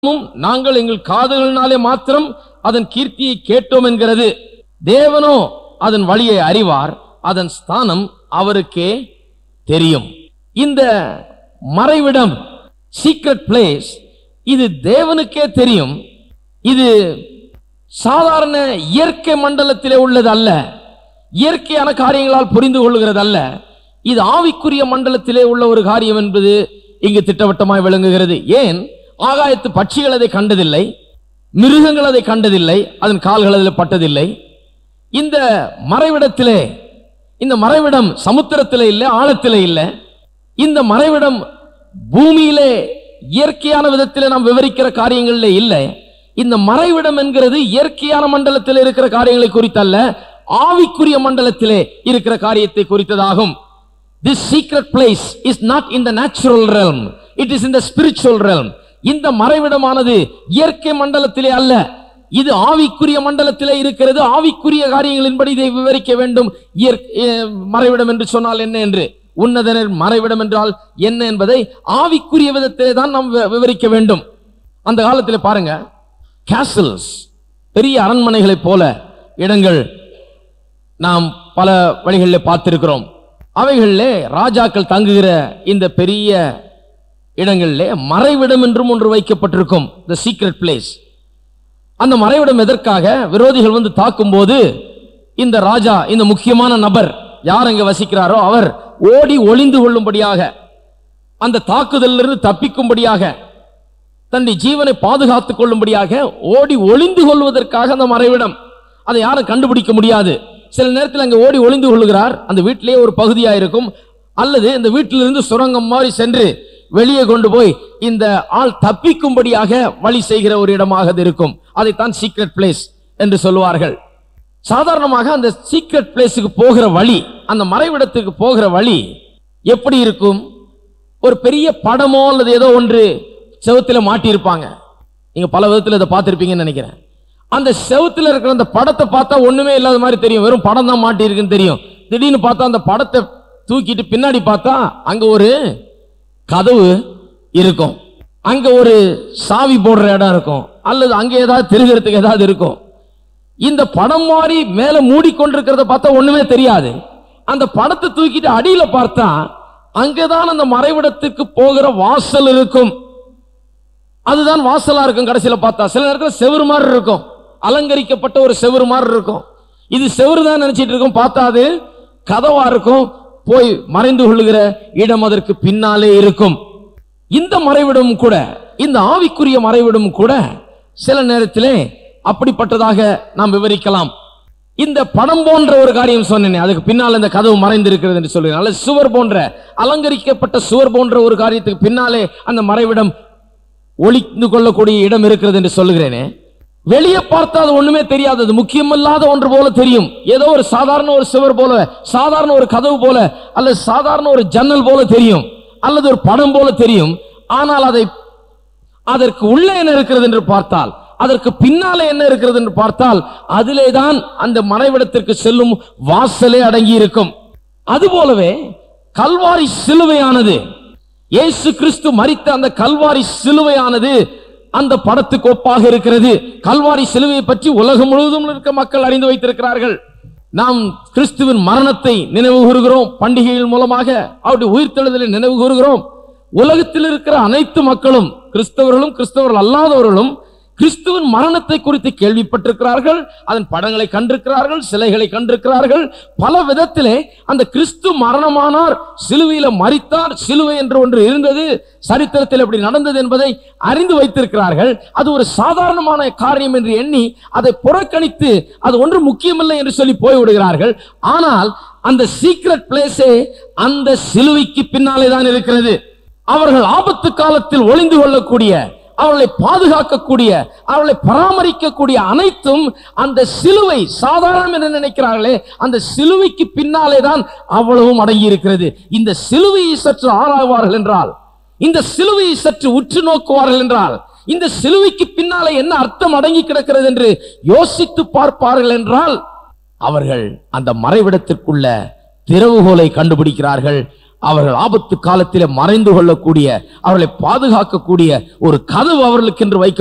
மும் நாங்கள் எங்கள் காதுகளினாலே மாத்திரம் அதன் கீர்த்தியை கேட்டோம் என்கிறது தேவனோ அதன் வழியை அறிவார் அதன் ஸ்தானம் அவருக்கே தெரியும் இந்த மறைவிடம் சீக்ரெட் பிளேஸ் இது தேவனுக்கே தெரியும் இது சாதாரண இயற்கை மண்டலத்திலே உள்ளது அல்ல இயற்கையான காரியங்களால் புரிந்து கொள்கிறது அல்ல இது ஆவிக்குரிய மண்டலத்திலே உள்ள ஒரு காரியம் என்பது இங்கு திட்டவட்டமாய் விளங்குகிறது ஏன் ஆகாயத்து பட்சிகள் அதை கண்டதில்லை மிருகங்கள் அதை கண்டதில்லை அதன் கால்கள் அதில் பட்டதில்லை இந்த மறைவிடத்திலே இந்த மறைவிடம் சமுத்திரத்திலே இல்லை ஆழத்திலே இல்லை இந்த மறைவிடம் பூமியிலே இயற்கையான விதத்திலே நாம் விவரிக்கிற காரியங்களிலே இல்லை இந்த மறைவிடம் என்கிறது இயற்கையான மண்டலத்தில் இருக்கிற காரியங்களை குறித்தல்ல ஆவிக்குரிய மண்டலத்திலே இருக்கிற காரியத்தை குறித்ததாகும் this secret place is not in the natural realm it is in the spiritual realm இந்த மறைவிடமானது இயற்கை மண்டலத்திலே அல்ல இது ஆவிக்குரிய மண்டலத்திலே இருக்கிறது ஆவிக்குரிய காரியங்களின்படி இதை விவரிக்க வேண்டும் இயற்கை மறைவிடம் என்று சொன்னால் என்ன என்று உன்னதனர் மறைவிடம் என்றால் என்ன என்பதை ஆவிக்குரிய விதத்திலே தான் நாம் வி- விவரிக்க வேண்டும் அந்த காலத்தில் பாருங்க கேசல்ஸ் பெரிய அரண்மனைகளைப் போல இடங்கள் நாம் பல வழிகளில் பார்த்திருக்கிறோம் அவைகளிலே ராஜாக்கள் தங்குகிற இந்த பெரிய இடங்களிலே மறைவிடம் என்றும் ஒன்று வைக்கப்பட்டிருக்கும் த சீக்ரெட் பிளேஸ் அந்த மறைவிடம் எதற்காக விரோதிகள் வந்து தாக்கும்போது இந்த ராஜா இந்த முக்கியமான நபர் யார் அங்க வசிக்கிறாரோ அவர் ஓடி ஒளிந்து கொள்ளும்படியாக அந்த தாக்குதலிலிருந்து தப்பிக்கும்படியாக தன்னுடைய ஜீவனை பாதுகாத்துக் கொள்ளும்படியாக ஓடி ஒளிந்து கொள்வதற்காக அந்த மறைவிடம் அதை யாரும் கண்டுபிடிக்க முடியாது சில நேரத்தில் அங்கே ஓடி ஒளிந்து கொள்ளுகிறார் அந்த வீட்டிலேயே ஒரு பகுதியாக இருக்கும் அல்லது இந்த வீட்டிலிருந்து சுரங்கம் மாதிரி சென்று வெளியே கொண்டு போய் இந்த ஆள் தப்பிக்கும்படியாக வழி செய்கிற ஒரு இடமாக அது இருக்கும் அதைத்தான் சீக்ரெட் பிளேஸ் என்று சொல்லுவார்கள் சாதாரணமாக அந்த சீக்ரெட் பிளேஸுக்கு போகிற வழி அந்த மறைவிடத்துக்கு போகிற வழி எப்படி இருக்கும் ஒரு பெரிய படமோ அல்லது ஏதோ ஒன்று செவுத்துல மாட்டியிருப்பாங்க நீங்க பல விதத்துல இதை பார்த்திருப்பீங்கன்னு நினைக்கிறேன் அந்த செவுத்துல இருக்கிற அந்த படத்தை பார்த்தா ஒண்ணுமே இல்லாத மாதிரி தெரியும் வெறும் படம் தான் மாட்டியிருக்குன்னு தெரியும் திடீர்னு பார்த்தா அந்த படத்தை தூக்கிட்டு பின்னாடி பார்த்தா அங்க ஒரு கதவு இருக்கும் அங்க ஒரு சாவி போடுற இடம் இருக்கும் அல்லது அங்க ஏதாவது திருகிறதுக்கு ஏதாவது இருக்கும் இந்த படம் மாதிரி மேல மூடிக்கொண்டிருக்கிறத பார்த்தா ஒண்ணுமே தெரியாது அந்த படத்தை தூக்கிட்டு அடியில பார்த்தா அங்கதான் அந்த மறைவிடத்துக்கு போகிற வாசல் இருக்கும் அதுதான் வாசலா இருக்கும் கடைசியில பார்த்தா சில நேரத்துல செவுரு மாதிரி இருக்கும் அலங்கரிக்கப்பட்ட ஒரு செவுரு மாதிரி இருக்கும் இது செவுரு தான் நினைச்சிட்டு இருக்கும் பார்த்தா அது கதவா இருக்கும் போய் மறைந்து கொள்ளுகிற இடம் அதற்கு பின்னாலே இருக்கும் இந்த மறைவிடம் கூட இந்த ஆவிக்குரிய மறைவிடம் கூட சில நேரத்திலே அப்படிப்பட்டதாக நாம் விவரிக்கலாம் இந்த படம் போன்ற ஒரு காரியம் சொன்னேனே அதுக்கு பின்னால் இந்த கதவு மறைந்திருக்கிறது என்று சொல்லுகிறேன் அல்லது சுவர் போன்ற அலங்கரிக்கப்பட்ட சுவர் போன்ற ஒரு காரியத்துக்கு பின்னாலே அந்த மறைவிடம் ஒளிந்து கொள்ளக்கூடிய இடம் இருக்கிறது என்று சொல்லுகிறேனே வெளியே பார்த்தா அது ஒண்ணுமே தெரியாது அது முக்கியமில்லாத ஒன்று போல தெரியும் ஏதோ ஒரு சாதாரண ஒரு சுவர் போல சாதாரண ஒரு கதவு போல அல்லது சாதாரண ஒரு ஜன்னல் போல தெரியும் அல்லது ஒரு படம் போல தெரியும் ஆனால் அதை அதற்கு உள்ளே என்ன இருக்கிறது என்று பார்த்தால் அதற்கு பின்னாலே என்ன இருக்கிறது என்று பார்த்தால் அதிலே தான் அந்த மறைவிடத்திற்கு செல்லும் வாசலே அடங்கி இருக்கும் அதுபோலவே கல்வாரி சிலுவையானது இயேசு கிறிஸ்து மரித்த அந்த கல்வாரி சிலுவையானது அந்த படத்துக்கு ஒப்பாக இருக்கிறது கல்வாரி சிலுவையை பற்றி உலகம் முழுவதும் இருக்க மக்கள் அறிந்து வைத்திருக்கிறார்கள் நாம் கிறிஸ்துவின் மரணத்தை நினைவு கூறுகிறோம் பண்டிகைகள் மூலமாக அவருடைய உயிர்த்தெழுதலை நினைவு கூறுகிறோம் உலகத்தில் இருக்கிற அனைத்து மக்களும் கிறிஸ்தவர்களும் கிறிஸ்தவர்கள் அல்லாதவர்களும் கிறிஸ்துவின் மரணத்தை குறித்து கேள்விப்பட்டிருக்கிறார்கள் அதன் படங்களை கண்டிருக்கிறார்கள் சிலைகளை கண்டிருக்கிறார்கள் பல விதத்திலே அந்த கிறிஸ்து மரணமானார் சிலுவையில மரித்தார் சிலுவை என்று ஒன்று இருந்தது சரித்திரத்தில் எப்படி நடந்தது என்பதை அறிந்து வைத்திருக்கிறார்கள் அது ஒரு சாதாரணமான காரியம் என்று எண்ணி அதை புறக்கணித்து அது ஒன்று முக்கியமில்லை என்று சொல்லி போய்விடுகிறார்கள் ஆனால் அந்த சீக்ரெட் பிளேஸே அந்த சிலுவைக்கு பின்னாலே தான் இருக்கிறது அவர்கள் ஆபத்து காலத்தில் ஒளிந்து கொள்ளக்கூடிய அவர்களை பாதுகாக்கக்கூடிய அவர்களை பராமரிக்கக்கூடிய அனைத்தும் அந்த சிலுவை சாதாரணம் என்று நினைக்கிறார்களே அந்த சிலுவைக்கு பின்னாலே தான் அவ்வளவும் அடங்கி இருக்கிறது இந்த சிலுவையை சற்று ஆராய்வார்கள் என்றால் இந்த சிலுவையை சற்று உற்று நோக்குவார்கள் என்றால் இந்த சிலுவைக்கு பின்னாலே என்ன அர்த்தம் அடங்கி கிடக்கிறது என்று யோசித்து பார்ப்பார்கள் என்றால் அவர்கள் அந்த மறைவிடத்திற்குள்ள திறவுகோலை கண்டுபிடிக்கிறார்கள் அவர்கள் ஆபத்து காலத்திலே மறைந்து கொள்ளக்கூடிய அவர்களை பாதுகாக்கக்கூடிய ஒரு கதவு அவர்களுக்கென்று வைக்க